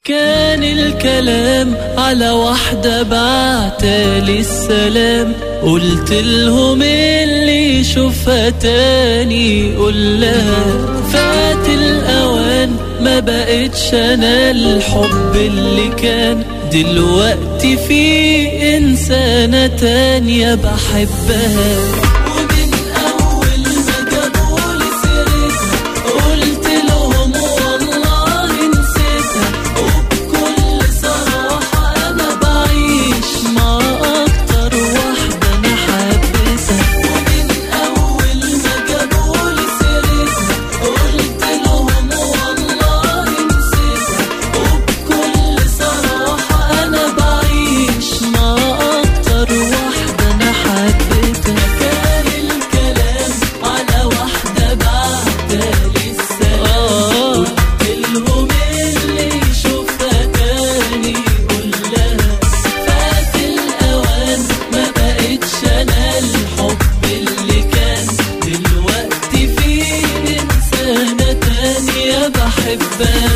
كان الكلام على واحدة بعتالي السلام قلت لهم اللي يشوفها تاني قول لها فات الأوان ما بقتش أنا الحب اللي كان دلوقتي في إنسانة تانية بحبها ومن أول ما جابولي سيرتها قلت لهم والله نسيتها وبكل صراحة أنا بعيش مع أكتر واحدة أنا حبيتها ومن أول ما جابولي سيرتها قلت لهم والله نسيتها وبكل صراحة أنا بعيش مع أكتر واحدة أنا حبيتها كان الكلام على واحدة بعتالي السلام قلت لهم اللي يشوفها تاني قول لها فات الأوان ما بقتش أنا الحب اللي كان دلوقتي في إنسانة تانية بحبها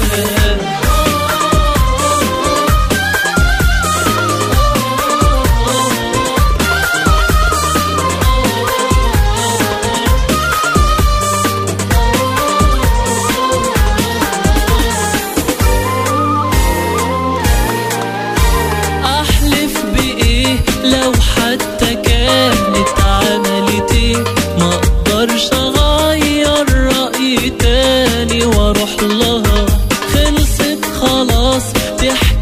احلف بايه لو حتى كانت عملت ايه ما اقدرش اغير رايي تاني واروح لها خلصت خلاص تحكي